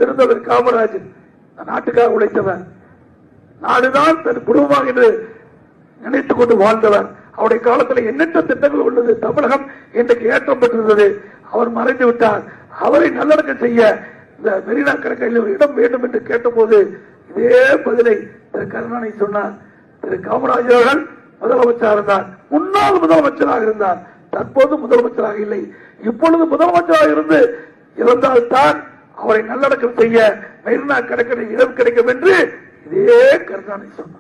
பெருந்தவர் காமராஜர் இந்த நாட்டுக்காக உழைத்தவர் நாடுதான் தன் குடும்பமாக என்று நினைத்துக் கொண்டு வாழ்ந்தவர் அவருடைய காலத்தில் எண்ணற்ற திட்டங்கள் உள்ளது தமிழகம் இன்றைக்கு ஏற்றம் பெற்றிருந்தது அவர் மறைந்து விட்டார் அவரை நல்லடக்கம் செய்ய இந்த மெரினா கடற்கரையில் ஒரு இடம் வேண்டும் என்று கேட்டபோது இதே பதிலை திரு கருணாநிதி சொன்னார் திரு காமராஜர் அவர்கள் முதலமைச்சராக இருந்தார் முன்னாள் முதலமைச்சராக இருந்தார் தற்போது முதலமைச்சராக இல்லை இப்பொழுது முதலமைச்சராக இருந்து இருந்தால்தான் அவரை நல்லடக்கம் செய்ய மெரினா கடற்கரை இடம் கிடைக்கும் என்று இதே கருணாநிதி சொன்னார்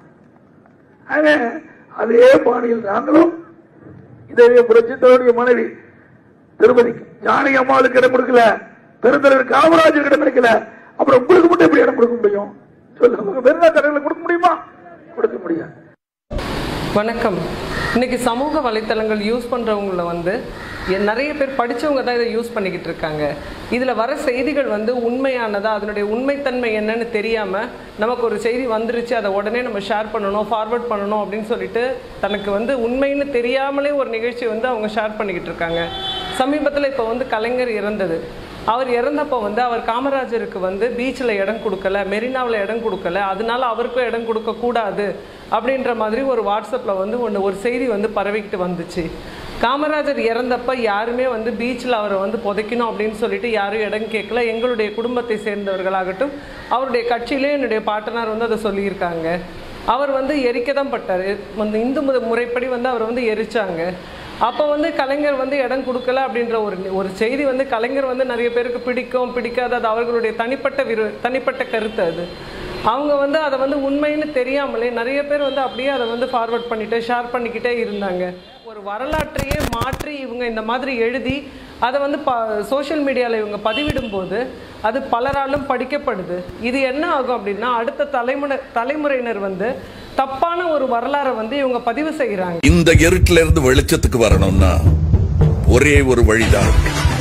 ஆக, அதே பாணியில் நாங்களும் இதே புரட்சித்தவருடைய மனைவி திருமதி ஜானகி அம்மாவுக்கு இடம் கொடுக்கல பெருந்தலைவர் காமராஜருக்கு இடம் கிடைக்கல அப்புறம் உங்களுக்கு மட்டும் எப்படி இடம் கொடுக்க முடியும் சொல்லுங்க மெரினா கடற்கரை கொடுக்க முடியுமா கொடுக்க முடியாது வணக்கம் இன்னைக்கு சமூக வலைத்தளங்கள் யூஸ் பண்ணுறவங்கள வந்து எ- நிறைய பேர் படிச்சவங்க தான் இதை யூஸ் பண்ணிக்கிட்டு இருக்காங்க இதில் வர செய்திகள் வந்து உண்மையானதா அதனுடைய உண்மைத்தன்மை என்னன்னு தெரியாமல் நமக்கு ஒரு செய்தி வந்துருச்சு அதை உடனே நம்ம ஷேர் பண்ணணும் ஃபார்வர்ட் பண்ணணும் அப்படின்னு சொல்லிட்டு தனக்கு வந்து உண்மைன்னு தெரியாமலே ஒரு நிகழ்ச்சி வந்து அவங்க ஷேர் பண்ணிக்கிட்டு இருக்காங்க சமீபத்தில் இப்போ வந்து கலைஞர் இறந்தது அவர் இறந்தப்போ வந்து அவர் காமராஜருக்கு வந்து பீச்சில் இடம் கொடுக்கல மெரினாவில் இடம் கொடுக்கல அதனால அவருக்கும் இடம் கொடுக்கக்கூடாது அப்படின்ற மாதிரி ஒரு வாட்ஸ்அப்பில் வந்து ஒன்று ஒரு செய்தி வந்து பரவிக்கிட்டு வந்துச்சு காமராஜர் இறந்தப்ப யாருமே வந்து பீச்சில் அவரை வந்து புதைக்கணும் அப்படின்னு சொல்லிட்டு யாரும் இடம் கேட்கல எங்களுடைய குடும்பத்தை சேர்ந்தவர்களாகட்டும் அவருடைய கட்சியிலே என்னுடைய பாட்டனார் வந்து அதை சொல்லியிருக்காங்க அவர் வந்து எரிக்க தான் பட்டார் வந்து இந்து மத முறைப்படி வந்து அவர் வந்து எரிச்சாங்க அப்போ வந்து கலைஞர் வந்து இடம் கொடுக்கல அப்படின்ற ஒரு ஒரு செய்தி வந்து கலைஞர் வந்து நிறைய பேருக்கு பிடிக்கும் பிடிக்காது அது அவர்களுடைய தனிப்பட்ட விரு தனிப்பட்ட கருத்து அது அவங்க வந்து அதை வந்து உண்மைன்னு தெரியாமலே நிறைய பேர் வந்து அப்படியே அதை வந்து ஃபார்வர்ட் பண்ணிட்டு ஷேர் பண்ணிக்கிட்டே இருந்தாங்க ஒரு வரலாற்றையே மாற்றி இவங்க இந்த மாதிரி எழுதி அதை வந்து ப சோஷியல் மீடியாவில் இவங்க பதிவிடும்போது அது பலராலும் படிக்கப்படுது இது என்ன ஆகும் அப்படின்னா அடுத்த தலைமுறை தலைமுறையினர் வந்து தப்பான ஒரு வரலாறை வந்து இவங்க பதிவு செய்கிறாங்க இந்த இருட்டுல இருந்து வெளிச்சத்துக்கு வரணும்னா ஒரே ஒரு வழிதான்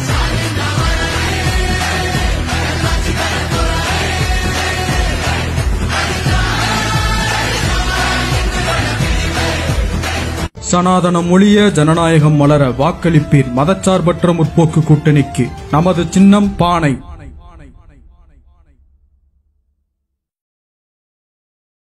சனாதனம் ஒழிய ஜனநாயகம் மலர வாக்களிப்பீர் மதச்சார்பற்ற முற்போக்கு கூட்டணிக்கு நமது சின்னம் பானை